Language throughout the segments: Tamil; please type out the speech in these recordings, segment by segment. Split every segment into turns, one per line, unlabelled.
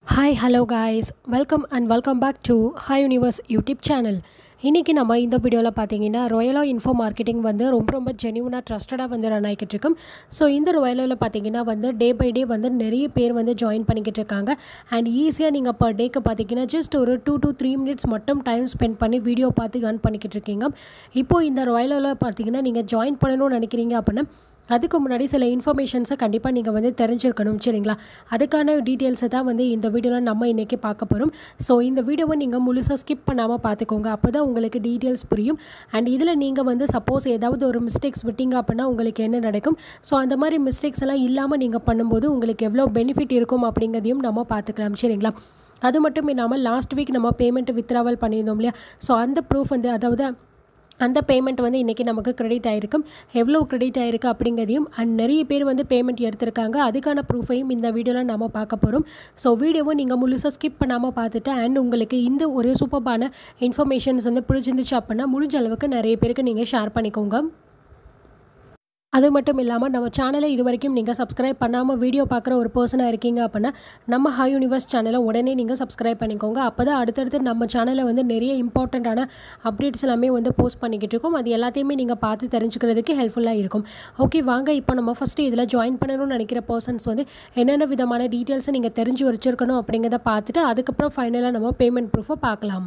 hi hello guys welcome and welcome back to hi universe YouTube channel இன்றைக்கி நம்ம இந்த வீடியோவில் பார்த்தீங்கன்னா ரொயலோ இன்ஃபோ மார்க்கெட்டிங் வந்து ரொம்ப ரொம்ப ஜெனியூனாக ட்ரஸ்டடாக வந்து ரன் ஆகிக்கிட்டு இருக்கும் ஸோ இந்த ரொயலோவில் பார்த்தீங்கன்னா வந்து டே பை டே வந்து நிறைய பேர் வந்து ஜாயின் பண்ணிக்கிட்டு இருக்காங்க அண்ட் ஈஸியாக நீங்கள் பர் டேக்கு பார்த்தீங்கன்னா ஜஸ்ட் ஒரு டூ to த்ரீ மினிட்ஸ் மட்டும் டைம் ஸ்பெண்ட் பண்ணி வீடியோ பார்த்து earn பண்ணிக்கிட்டு இருக்கீங்க இப்போது இந்த ரொயலோவில் பார்த்தீங்கன்னா நீங்கள் ஜாயின் பண்ணணும்னு நினைக்கிறீங்க அப்படின்னா அதுக்கு முன்னாடி சில இன்ஃபர்மேஷன்ஸை கண்டிப்பாக நீங்கள் வந்து தெரிஞ்சிருக்கணும் சரிங்களா அதுக்கான டீட்டெயில்ஸை தான் வந்து இந்த வீடியோவில் நம்ம இன்றைக்கி பார்க்க போகிறோம் ஸோ இந்த வீடியோவை நீங்கள் முழுசாக ஸ்கிப் பண்ணாமல் பார்த்துக்கோங்க அப்போ தான் உங்களுக்கு டீட்டெயில்ஸ் புரியும் அண்ட் இதில் நீங்கள் வந்து சப்போஸ் ஏதாவது ஒரு மிஸ்டேக்ஸ் விட்டீங்க அப்படின்னா உங்களுக்கு என்ன நடக்கும் ஸோ அந்த மாதிரி மிஸ்டேக்ஸ் எல்லாம் இல்லாமல் நீங்கள் பண்ணும்போது உங்களுக்கு எவ்வளோ பெனிஃபிட் இருக்கும் அப்படிங்கிறதையும் நம்ம பார்த்துக்கலாம் சரிங்களா அது மட்டும் இல்லாமல் லாஸ்ட் வீக் நம்ம பேமெண்ட் வித்ராவல் பண்ணியிருந்தோம் இல்லையா ஸோ அந்த ப்ரூஃப் வந்து அதாவது அந்த பேமெண்ட் வந்து இன்றைக்கி நமக்கு கிரெடிட் ஆகிருக்கும் எவ்வளோ கிரெடிட் ஆகிருக்கு அப்படிங்கிறதையும் அண்ட் நிறைய பேர் வந்து பேமெண்ட் எடுத்திருக்காங்க அதுக்கான ப்ரூஃபையும் இந்த வீடியோவில் நம்ம பார்க்க போகிறோம் ஸோ வீடியோவை நீங்கள் முழுசாக ஸ்கிப் பண்ணாமல் பார்த்துட்டு அண்ட் உங்களுக்கு இந்த ஒரு சூப்பர்பான இன்ஃபர்மேஷன்ஸ் வந்து பிடிச்சிருந்துச்சு அப்படின்னா முடிஞ்ச அளவுக்கு நிறைய பேருக்கு நீங்கள் ஷேர் பண்ணிக்கோங்க அது மட்டும் இல்லாமல் நம்ம சேனலை இது வரைக்கும் நீங்கள் சப்ஸ்கிரைப் பண்ணாமல் வீடியோ பார்க்குற ஒரு பர்சனாக இருக்கீங்க அப்படின்னா நம்ம ஹை யூனிவர்ஸ் சேனலை உடனே நீங்கள் சப்ஸ்கிரைப் பண்ணிக்கோங்க அப்போ தான் அடுத்தடுத்து நம்ம சேனலில் வந்து நிறைய இம்பார்ட்டண்ட்டான அப்டேட்ஸ் எல்லாமே வந்து போஸ்ட் பண்ணிக்கிட்டு இருக்கோம் அது எல்லாத்தையுமே நீங்கள் பார்த்து தெரிஞ்சுக்கிறதுக்கு ஹெல்ப்ஃபுல்லாக இருக்கும் ஓகே வாங்க இப்போ நம்ம ஃபஸ்ட்டு இதில் ஜாயின் பண்ணணும்னு நினைக்கிற பர்சன்ஸ் வந்து என்னென்ன விதமான டீட்டெயில்ஸை நீங்கள் தெரிஞ்சு வச்சுருக்கணும் அப்படிங்கிறத பார்த்துட்டு அதுக்கப்புறம் ஃபைனலாக நம்ம பேமெண்ட் ப்ரூஃபை பார்க்கலாம்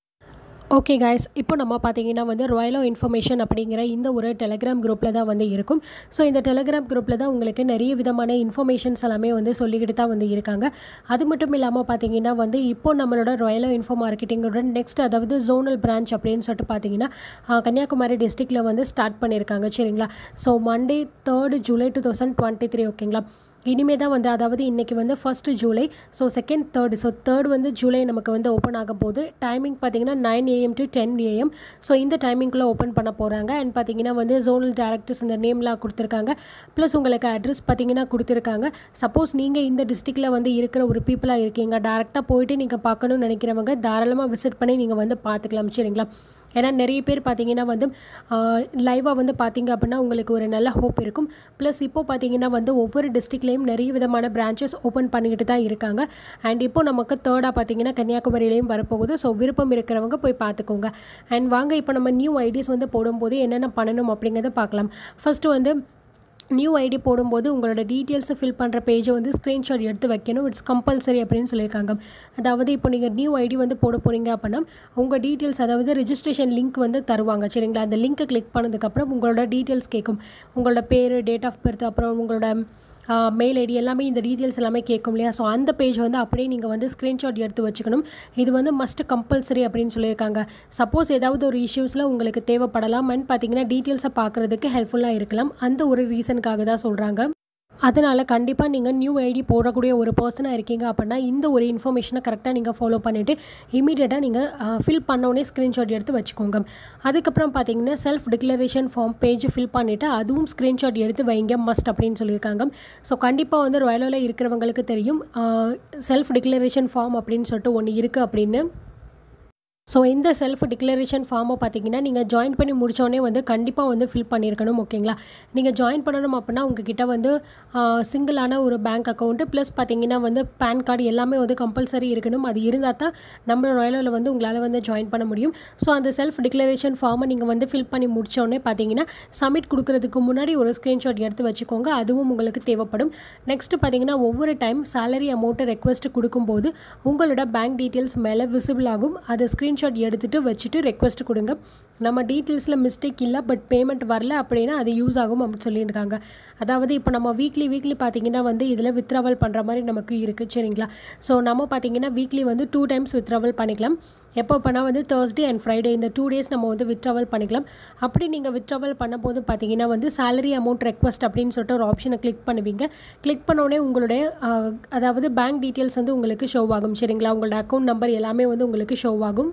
ஓகே கைஸ் இப்போ நம்ம பார்த்தீங்கன்னா வந்து ராயலோ இன்ஃபர்மேஷன் அப்படிங்கிற இந்த ஒரு டெலகிராம் குரூப்பில் தான் வந்து இருக்கும் ஸோ இந்த டெலகிராம் குரூப்பில் தான் உங்களுக்கு நிறைய விதமான இன்ஃபர்மேஷன்ஸ் எல்லாமே வந்து சொல்லிக்கிட்டு தான் வந்து இருக்காங்க அது மட்டும் இல்லாமல் பார்த்தீங்கன்னா வந்து இப்போ நம்மளோட ராயலோ இன்ஃபோ மார்க்கெட்டிங்கோட நெக்ஸ்ட் அதாவது ஜோனல் பிரான்ச் அப்படின்னு சொல்லிட்டு பார்த்தீங்கன்னா ஆஹ், கன்னியாகுமரி டிஸ்ட்ரிக்டில் வந்து ஸ்டார்ட் பண்ணியிருக்காங்க சரிங்களா so Monday third July two thousand twenty three ஓகேங்களா இனிமே தான் வந்து அதாவது இன்றைக்கி வந்து first July so second third so third வந்து ஜூலை நமக்கு வந்து ஓப்பன் ஆக போகுது டைமிங் பார்த்தீங்கன்னா nine AM to ten AM so இந்த டைமிங்குள்ளே ஓப்பன் பண்ண போகிறாங்க அண்ட் பார்த்தீங்கன்னா வந்து ஜோனல் டேரக்டர்ஸ் இந்த நேம்லாம் கொடுத்துருக்காங்க ப்ளஸ் உங்களுக்கு அட்ரஸ் பார்த்தீங்கன்னா கொடுத்துருக்காங்க சப்போஸ் நீங்கள் இந்த டிஸ்ட்ரிக்டில் வந்து இருக்கிற ஒரு பீப்புளாக இருக்கீங்க டேரெக்டாக போயிட்டு நீங்கள் பார்க்கணும்னு நினைக்கிறவங்க தாராளமாக விசிட் பண்ணி நீங்கள் வந்து பார்த்துக்கலாம் சரிங்களா ஏன்னா நிறைய பேர் பார்த்தீங்கன்னா வந்து லைவாக வந்து பார்த்தீங்க அப்படின்னா உங்களுக்கு ஒரு நல்ல ஹோப் இருக்கும் ப்ளஸ் இப்போ பார்த்தீங்கன்னா வந்து ஒவ்வொரு டிஸ்ட்ரிக்ட்லேயும் நிறைய விதமான பிரான்ச்சஸ் ஓப்பன் பண்ணிக்கிட்டு தான் இருக்காங்க அண்ட் இப்போ நமக்கு தேர்டாக பார்த்தீங்கன்னா கன்னியாகுமரியிலையும் வரப்போகுது ஸோ விருப்பம் இருக்கிறவங்க போய் பார்த்துக்கோங்க அண்ட் வாங்க இப்போ நம்ம நியூ ஐடிஸ் வந்து போடும்போது என்னென்ன பண்ணணும் அப்படிங்கிறத பார்க்கலாம் ஃபஸ்ட்டு வந்து நியூ ஐடி போடும்போது உங்களோட டீட்டெயில்ஸை ஃபில் பண்ணுற பேஜை வந்து ஸ்க்ரீன்ஷாட் எடுத்து வைக்கணும் இட்ஸ் கம்பல்சரி அப்படின்னு சொல்லியிருக்காங்க அதாவது இப்போ நீங்கள் நியூ ஐடி வந்து போட போகிறீங்க அப்படின்னா உங்கள் டீட்டெயில்ஸ் அதாவது ரெஜிஸ்ட்ரேஷன் லிங்க் வந்து தருவாங்க சரிங்களா அந்த லிங்க்கை கிளிக் பண்ணதுக்கப்புறம் உங்களோட டீட்டெயில்ஸ் கேட்கும் உங்களோட பேர் டேட் ஆஃப் பர்த் அப்புறம் உங்களோட மெயில் ஐடி எல்லாமே இந்த டீட்டெயில்ஸ் எல்லாமே கேட்கும் இல்லையா ஸோ அந்த பேஜ் வந்து அப்படியே நீங்கள் வந்து ஸ்க்ரீன்ஷாட் எடுத்து வச்சுக்கணும் இது வந்து மஸ்ட் கம்பல்சரி அப்படின்னு சொல்லியிருக்காங்க சப்போஸ் ஏதாவது ஒரு இஷ்யூஸில் உங்களுக்கு தேவைப்படலாம் அண்ட் பார்த்தீங்கன்னா டீட்டெயில்ஸை பார்க்குறதுக்கு ஹெல்ப்ஃபுல்லாக இருக்கலாம் அந்த ஒரு ரீசனுக்காக தான் சொல்கிறாங்க அதனால் கண்டிப்பாக நீங்கள் நியூ ஐடி போடக்கூடிய ஒரு பர்சனாக இருக்கீங்க அப்படின்னா இந்த ஒரு இன்ஃபர்மேஷனை கரெக்டாக நீங்கள் ஃபாலோ பண்ணிவிட்டு இமீடியட்டாக நீங்கள் ஃபில் பண்ணோடனே ஸ்க்ரீன்ஷாட் எடுத்து வச்சுக்கோங்க அதுக்கப்புறம் பார்த்தீங்கன்னா self declaration form page fill பண்ணிவிட்டு அதுவும் ஸ்க்ரீன்ஷாட் எடுத்து வைங்க மஸ்ட் அப்படின்னு சொல்லியிருக்காங்க ஸோ கண்டிப்பாக வந்து ராயலில் இருக்கிறவங்களுக்கு தெரியும் செல்ஃப் டிக்ளரேஷன் ஃபார்ம் அப்படின்னு சொல்லிட்டு ஒன்று இருக்குது அப்படின்னு ஸோ இந்த செல்ஃப் டிக்ளரேஷன் ஃபார்மை பார்த்தீங்கன்னா நீங்கள் ஜாயின் பண்ணி முடித்தோடனே வந்து கண்டிப்பாக வந்து ஃபில் பண்ணியிருக்கணும் ஓகேங்களா நீங்கள் ஜாயின் பண்ணணும் அப்படின்னா உங்ககிட்ட வந்து சிங்கிளான ஒரு பேங்க் அக்கௌண்ட்டு ப்ளஸ் பார்த்தீங்கன்னா வந்து பேன் கார்டு எல்லாமே வந்து கம்பல்சரி இருக்கணும் அது இருந்தால் தான் நம்ம ராயலில் வந்து உங்களால் வந்து ஜாயின் பண்ண முடியும் ஸோ அந்த செல்ஃப் டிக்ளரேஷன் ஃபார்மை நீங்கள் வந்து ஃபில் பண்ணி முடித்தோடனே பார்த்தீங்கன்னா சப்மிட் கொடுக்கறதுக்கு முன்னாடி ஒரு ஸ்க்ரீன்ஷாட் எடுத்து வச்சுக்கோங்க அதுவும் உங்களுக்கு தேவைப்படும் நெக்ஸ்ட்டு பார்த்தீங்கன்னா ஒவ்வொரு டைம் சேலரி அமௌண்ட்டை ரெக்வஸ்ட் கொடுக்கும்போது உங்களோட பேங்க் டீட்டெயில்ஸ் மேலே விசிபிள் ஆகும் அதை ஸ்க்ரீன்ஷாட் எடுத்துகிட்டு வச்சுட்டு ரெக்வஸ்ட் கொடுங்க நம்ம டீட்டெயில்ஸில் மிஸ்டேக் இல்லை பட் பேமெண்ட் வரல அப்படின்னா அது யூஸ் ஆகும் அப்படின்னு சொல்லியிருக்காங்க அதாவது இப்போ நம்ம வீக்லி வீக்லி பார்த்தீங்கன்னா வந்து இதில் வித்ராவல் பண்ணுற மாதிரி நமக்கு இருக்குது சரிங்களா ஸோ நம்ம பார்த்தீங்கன்னா வீக்லி வந்து டூ டைம்ஸ் வித்ராவல் பண்ணிக்கலாம் எப்போ பண்ணால் வந்து தேர்ஸ்டே அண்ட் ஃப்ரைடே இந்த டூ டேஸ் நம்ம வந்து வித்ராவல் பண்ணிக்கலாம் அப்படி நீங்கள் வித்ராவல் பண்ணும்போது பார்த்தீங்கன்னா வந்து salary அமௌண்ட் ரெக்வஸ்ட் அப்படின்னு சொல்லிட்டு ஒரு ஆப்ஷனை கிளிக் பண்ணுவீங்க கிளிக் பண்ணோடனே உங்களுடைய ஆஹ், அதாவது பேங்க் டீட்டெயில்ஸ் வந்து உங்களுக்கு ஷோ ஆகும் சரிங்களா உங்களோட அக்கௌண்ட் நம்பர் எல்லாமே வந்து உங்களுக்கு ஷோ ஆகும்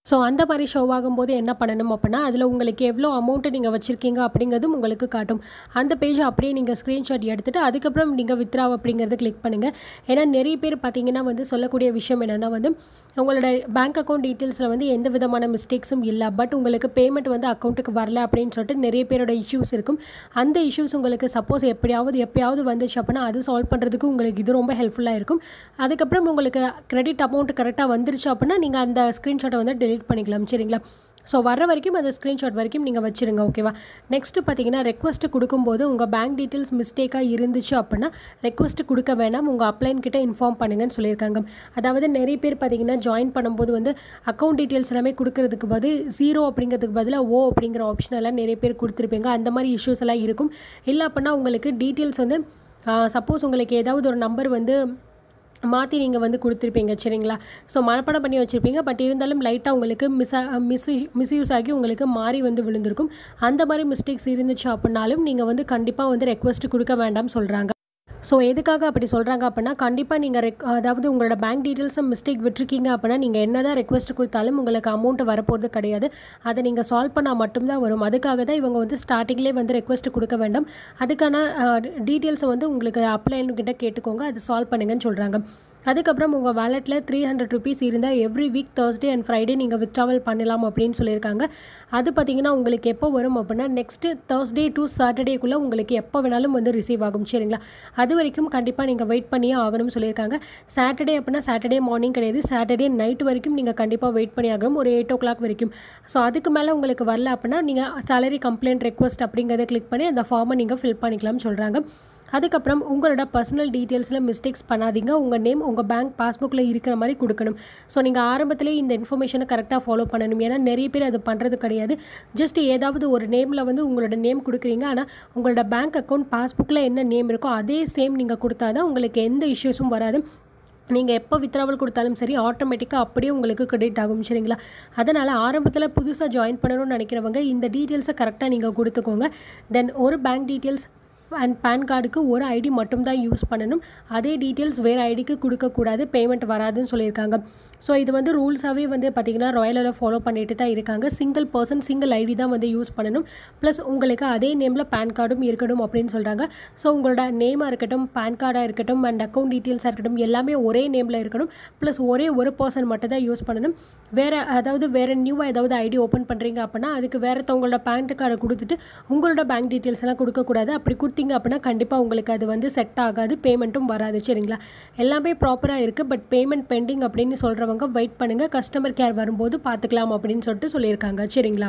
ஸோ அந்த மாதிரி ஷோ ஆகும்போது என்ன பண்ணணும் அப்படின்னா அதில் உங்களுக்கு எவ்வளோ அமௌண்ட்டு நீங்கள் வச்சுருக்கீங்க அப்படிங்கிறதும் உங்களுக்கு காட்டும் அந்த பேஜை அப்படியே நீங்கள் ஸ்க்ரீன்ஷாட் எடுத்துகிட்டு அதுக்கப்புறம் நீங்கள் வித்ரா அப்படிங்கிறது கிளிக் பண்ணுங்கள் ஏன்னா நிறைய பேர் பார்த்தீங்கன்னா வந்து சொல்லக்கூடிய விஷயம் என்னென்னா வந்து உங்களோட பேங்க் அக்கௌண்ட் டீட்டெயில்ஸில் வந்து எந்த விதமான மிஸ்டேக்ஸும் இல்லை பட் உங்களுக்கு பேமெண்ட் வந்து அக்கௌண்ட்டுக்கு வரல அப்படின்னு சொல்லிட்டு நிறைய பேரோட இஷ்யூஸ் இருக்கும் அந்த இஷ்யூஸ் உங்களுக்கு சப்போஸ் எப்படியாவது எப்பயாவது வந்துச்சு அப்படின்னா அது சால்வ் பண்ணுறதுக்கு உங்களுக்கு இது ரொம்ப ஹெல்ப்ஃபுல்லாக இருக்கும் அதுக்கப்புறம் உங்களுக்கு கிரெடிட் அமௌண்ட் கரெக்டாக வந்துருச்சு அப்படின்னா நீங்கள் அந்த ஸ்க்ரீன்ஷாட்டை வந்து டெலிட் பண்ணிக்கலாம் சரிங்களா ஸோ வர வரைக்கும் அந்த ஸ்க்ரீன்ஷாட் வரைக்கும் நீங்கள் வச்சுருங்க ஓகேவா நெக்ஸ்ட்டு பார்த்தீங்கன்னா ரெக்வஸ்ட் கொடுக்கும்போது உங்கள் பேங்க் டீட்டெயில்ஸ் மிஸ்டேக்காக இருந்துச்சு அப்படின்னா ரெக்வஸ்ட் கொடுக்க வேணாம் உங்கள் அப்ளைன் கிட்ட இன்ஃபார்ம் பண்ணுங்கன்னு சொல்லியிருக்காங்க அதாவது நிறைய பேர் பார்த்தீங்கன்னா ஜாயின் பண்ணும்போது வந்து அக்கௌண்ட் டீட்டெயில்ஸ் எல்லாமே கொடுக்கறதுக்கு பதில் ஜீரோ அப்படிங்கிறதுக்கு பதிலாக ஓ அப்படிங்கிற ஆப்ஷன் எல்லாம் நிறைய பேர் கொடுத்துருப்பீங்க அந்த மாதிரி இஷ்யூஸ் எல்லாம் இருக்கும் இல்லை அப்படின்னா உங்களுக்கு டீட்டெயில்ஸ் வந்து சப்போஸ் உங்களுக்கு ஏதாவது ஒரு நம்பர் வந்து மாற்றி நீங்கள் வந்து கொடுத்துருப்பீங்க சரிங்களா ஸோ மனப்பாடம் பண்ணி வச்சுருப்பீங்க பட் இருந்தாலும் லைட்டாக உங்களுக்கு மிஸ் மிஸ் மிஸ்யூஸ் ஆகி உங்களுக்கு மாறி வந்து விழுந்திருக்கும் அந்த மாதிரி மிஸ்டேக்ஸ் இருந்துச்சு அப்படின்னாலும் நீங்கள் வந்து கண்டிப்பாக வந்து ரெக்வஸ்ட் கொடுக்க வேண்டாம் சொல்கிறாங்க ஸோ எதுக்காக அப்படி சொல்கிறாங்க அப்படின்னா கண்டிப்பாக நீங்கள் ரெக் அதாவது உங்களோட பேங்க் டீட்டெயில்ஸை மிஸ்டேக் விட்டுருக்கீங்க அப்படின்னா நீங்கள் என்ன தான் ரெக்வஸ்ட் கொடுத்தாலும் உங்களுக்கு அமௌண்ட் வரப்போகிறது கிடையாது அதை நீங்கள் சால்வ் பண்ணால் மட்டும்தான் வரும் அதுக்காக தான் இவங்க வந்து ஸ்டார்டிங்லேயே வந்து ரெக்வஸ்ட் கொடுக்க வேண்டாம் அதுக்கான டீட்டெயில்ஸை வந்து உங்களுக்கு அப்ளைன்கிட்ட கேட்டுக்கோங்க அது சால்வ் பண்ணுங்கன்னு சொல்கிறாங்க அதுக்கப்புறம் உங்கள் வேலெட்டில் த்ரீ ஹண்ட்ரட் ருபீஸ் இருந்தால் every week Thursday and Friday நீங்கள் வித்ட்ராவல் பண்ணலாம் அப்படின்னு சொல்லியிருக்காங்க அது பார்த்தீங்கன்னா உங்களுக்கு எப்போ வரும் அப்படின்னா நெக்ஸ்ட்டு தேர்ஸ்டே டு சாட்டர்டேக்குள்ளே உங்களுக்கு எப்போ வேணாலும் வந்து ரிசீவ் ஆகும் சரிங்களா அது வரைக்கும் கண்டிப்பாக நீங்கள் வெயிட் பண்ணியே ஆகணும்னு சொல்லியிருக்காங்க சாட்டர்டே அப்படின்னா சாட்டர்டே மார்னிங் கிடையாது சாட்டர்டே நைட் வரைக்கும் நீங்கள் கண்டிப்பாக வெயிட் பண்ணி ஆகணும் ஒரு எயிட் ஓ கிளாக் வரைக்கும் ஸோ அதுக்கு மேலே உங்களுக்கு வரல அப்படின்னா நீங்கள் சேலரி கம்ப்ளைண்ட் ரெக்வஸ்ட் அப்படிங்கிறத கிளிக் பண்ணி அந்த ஃபார்மை நீங்கள் ஃபில் பண்ணிக்கலாம்னு சொல்கிறாங்க அதுக்கப்புறம் உங்களோட பர்சனல் டீட்டெயில்ஸில் மிஸ்டேக்ஸ் பண்ணாதீங்க உங்கள் நேம் உங்கள் பேங்க் பாஸ்புக்கில் இருக்கிற மாதிரி கொடுக்கணும் ஸோ நீங்கள் ஆரம்பத்திலே இந்த இன்ஃபர்மேஷனை கரெக்டாக ஃபாலோ பண்ணணும் ஏன்னா நிறைய பேர் அது பண்ணுறது கிடையாது ஜஸ்ட் ஏதாவது ஒரு நேமில் வந்து உங்களோட நேம் கொடுக்குறீங்க ஆனால் உங்களோட பேங்க் அக்கௌண்ட் பாஸ்புக்கில் என்ன நேம் இருக்கோ அதே சேம் நீங்கள் கொடுத்தா தான் உங்களுக்கு எந்த இஷ்யூஸும் வராது நீங்கள் எப்போ வித்ராவல் கொடுத்தாலும் சரி ஆட்டோமேட்டிக்காக அப்படியே உங்களுக்கு கிரெடிட் ஆகும் சரிங்களா அதனால் ஆரம்பத்தில் புதுசாக ஜாயின் பண்ணணும்னு நினைக்கிறவங்க இந்த டீட்டெயில்ஸை கரெக்டாக நீங்கள் கொடுத்துக்கோங்க தென் ஒரு பேங்க் டீட்டெயில்ஸ் அண்ட் பேன் கார்டுக்கு ஒரு ஐடி மட்டும்தான் யூஸ் பண்ணணும் அதே டீட்டெயில்ஸ் வேறு ஐடிக்கு கொடுக்கக்கூடாது பேமெண்ட் வராதுன்னு சொல்லியிருக்காங்க ஸோ இது வந்து ரூல்ஸாகவே வந்து பார்த்திங்கன்னா ராயலில் ஃபாலோ பண்ணிட்டு தான் இருக்காங்க சிங்கிள் பர்சன் சிங்கிள் ஐடி தான் வந்து யூஸ் பண்ணணும் ப்ளஸ் உங்களுக்கு அதே நேமில் பேன் கார்டும் இருக்கணும் அப்படின்னு சொல்கிறாங்க ஸோ உங்களோட நேமாக இருக்கட்டும் பேன் கார்டாக இருக்கட்டும் அண்ட் அக்கௌண்ட் டீட்டெயில்ஸாக இருக்கட்டும் எல்லாமே ஒரே நேமில் இருக்கணும் ப்ளஸ் ஒரே ஒரு பர்சன் மட்டும் தான் யூஸ் பண்ணணும் வேறு அதாவது வேறு நியூவாக ஏதாவது ஐடி ஓப்பன் பண்ணுறீங்க அப்படின்னா அதுக்கு வேறுத்தவங்களோட பேன் கார்டை கொடுத்துட்டு உங்களோட பேங்க் டீட்டெயில்ஸ் எல்லாம் கொடுக்கக்கூடாது அப்படி கொடுத்தீங்க அப்படின்னா கண்டிப்பாக உங்களுக்கு அது வந்து செட் ஆகாது பேமெண்ட்டும் வராது சரிங்களா எல்லாமே ப்ராப்பராக இருக்குது பட் பேமெண்ட் பெண்டிங் அப்படின்னு சொல்கிறவங்க வெயிட் பண்ணுங்கள் கஸ்டமர் கேர் வரும்போது பார்த்துக்கலாம் அப்படின்னு சொல்லிட்டு சொல்லியிருக்காங்க சரிங்களா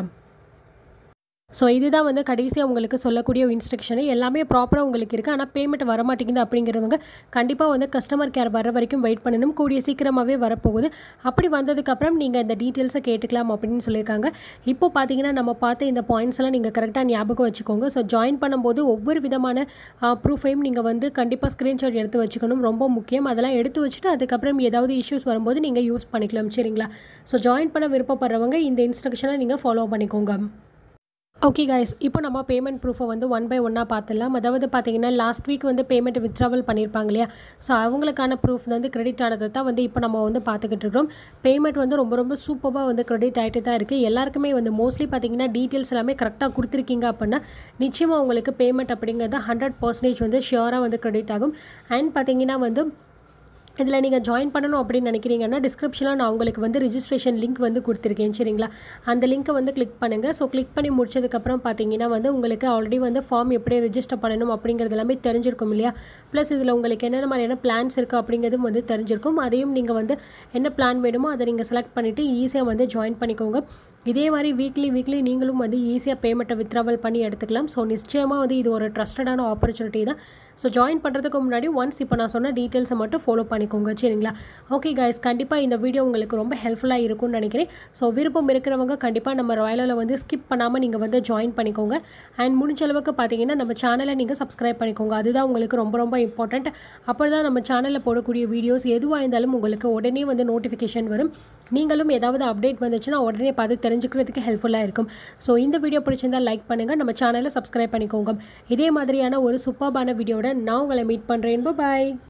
ஸோ இதுதான் வந்து கடைசியாக உங்களுக்கு சொல்லக்கூடிய இன்ஸ்ட்ரக்ஷனு எல்லாமே ப்ராப்பராக உங்களுக்கு இருக்குது ஆனால் பேமெண்ட் வர மாட்டேங்குது அப்படிங்கிறவங்க கண்டிப்பாக வந்து கஸ்டமர் கேர் வர வரைக்கும் வெயிட் பண்ணணும் கூடிய சீக்கிரமாகவே வரப்போகுது அப்படி வந்ததுக்கப்புறம் நீங்கள் இந்த டீட்டெயில்ஸை கேட்டுக்கலாம் அப்படின்னு சொல்லியிருக்காங்க இப்போ பார்த்தீங்கன்னா நம்ம பார்த்த இந்த பாயிண்ட்ஸ் எல்லாம் நீங்கள் கரெக்டாக ஞாபகம் வச்சுக்கோங்க ஸோ ஜாயின் பண்ணும்போது ஒவ்வொரு விதமான ப்ரூஃபையும் நீங்கள் வந்து கண்டிப்பாக ஸ்க்ரீன்ஷாட் எடுத்து வச்சுக்கணும் ரொம்ப முக்கியம் அதெல்லாம் எடுத்து வச்சுட்டு அதுக்கப்புறம் ஏதாவது இஷ்யூஸ் வரும்போது நீங்கள் யூஸ் பண்ணிக்கலாம் சரிங்களா ஸோ ஜாயின் பண்ண விருப்பப்படுறவங்க இந்த இன்ஸ்ட்ரக்ஷனை நீங்கள் ஃபாலோ பண்ணிக்கோங்க ஓகே கைஸ் இப்போ நம்ம பேமெண்ட் ப்ரூஃபை வந்து ஒன் பை ஒன்னாக பார்த்துடலாம் அதாவது பார்த்தீங்கன்னா லாஸ்ட் வீக் வந்து பேமெண்ட் வித்ட்ராவல் பண்ணியிருப்பாங்க இல்லையா ஸோ அவங்களுக்கான ப்ரூஃப் வந்து கிரெடிட் ஆனதை தான் வந்து இப்போ நம்ம வந்து பார்த்துக்கிட்டு இருக்கோம் பேமெண்ட் வந்து ரொம்ப ரொம்ப சூப்பராக வந்து கிரெடிட் ஆகிட்டு தான் இருக்குது எல்லாருக்குமே வந்து மோஸ்ட்லி பார்த்தீங்கன்னா டீட்டெயில்ஸ் எல்லாமே கரெக்டாக கொடுத்துருக்கீங்க அப்படின்னா நிச்சயமாக உங்களுக்கு பேமெண்ட் அப்படிங்கிறது ஹண்ட்ரட் பர்சன்டேஜ் வந்து ஷியோராக வந்து கிரெடிட் ஆகும் அண்ட் பார்த்தீங்கன்னா வந்து இதில் நீங்கள் ஜாயின் பண்ணணும் அப்படின்னு நினைக்கிறீங்கன்னா டிஸ்கிரிப்ஷனில் நான் உங்களுக்கு வந்து ரிஜிஸ்ட்ரேஷன் லிங்க் வந்து கொடுத்துருக்கேன் சரிங்களா அந்த லிங்க்கை வந்து கிளிக் பண்ணுங்கள் ஸோ கிளிக் பண்ணி முடிச்சதுக்கப்புறம் பார்த்தீங்கன்னா வந்து உங்களுக்கு ஆல்ரெடி வந்து ஃபார்ம் எப்படி ரெஜிஸ்டர் பண்ணணும் அப்படிங்கிறது எல்லாமே தெரிஞ்சிருக்கும் இல்லையா ப்ளஸ் இதில் உங்களுக்கு என்னென்ன மாதிரியான பிளான்ஸ் இருக்குது அப்படிங்கிறதும் வந்து தெரிஞ்சிருக்கும் அதையும் நீங்கள் வந்து என்ன பிளான் வேணுமோ அதை நீங்கள் செலக்ட் பண்ணிவிட்டு ஈஸியாக வந்து ஜாயின் பண்ணிக்கோங்க இதே மாதிரி வீக்லி வீக்லி நீங்களும் வந்து ஈஸியாக பேமெண்ட்டை வித்ராவல் பண்ணி எடுத்துக்கலாம் ஸோ நிச்சயமாக வந்து இது ஒரு ட்ரஸ்டடான ஆப்பர்ச்சுனிட்டி தான் ஸோ ஜாயின் பண்ணுறதுக்கு முன்னாடி ஒன்ஸ் இப்போ நான் சொன்ன டீட்டெயில்ஸை மட்டும் ஃபாலோ பண்ணிக்கோங்க சரிங்களா ஓகே கைஸ் கண்டிப்பாக இந்த வீடியோ உங்களுக்கு ரொம்ப ஹெல்ப்ஃபுல்லாக இருக்கும்னு நினைக்கிறேன் ஸோ விருப்பம் இருக்கிறவங்க கண்டிப்பாக நம்ம ராயலில் வந்து ஸ்கிப் பண்ணாமல் நீங்கள் வந்து ஜாயின் பண்ணிக்கோங்க அண்ட் முடிஞ்ச அளவுக்கு பார்த்தீங்கன்னா நம்ம சேனலை நீங்கள் சப்ஸ்கிரைப் பண்ணிக்கோங்க அதுதான் உங்களுக்கு ரொம்ப ரொம்ப இம்பார்ட்டண்ட் அப்போ தான் நம்ம சேனலில் போடக்கூடிய வீடியோஸ் எதுவாக இருந்தாலும் உங்களுக்கு உடனே வந்து நோட்டிஃபிகேஷன் வரும் நீங்களும் ஏதாவது அப்டேட் வந்துச்சுன்னா உடனே பார்த்து தெரிஞ்சுக்கிறதுக்கு ஹெல்ப்ஃபுல்லாக இருக்கும் ஸோ இந்த வீடியோ பிடிச்சிருந்தால் லைக் பண்ணுங்கள் நம்ம சேனலை சப்ஸ்கிரைப் பண்ணிக்கோங்க இதே மாதிரியான ஒரு சூப்பர்பான வீடியோட நான் உங்களை மீட் பண்ணுறேன் பாய்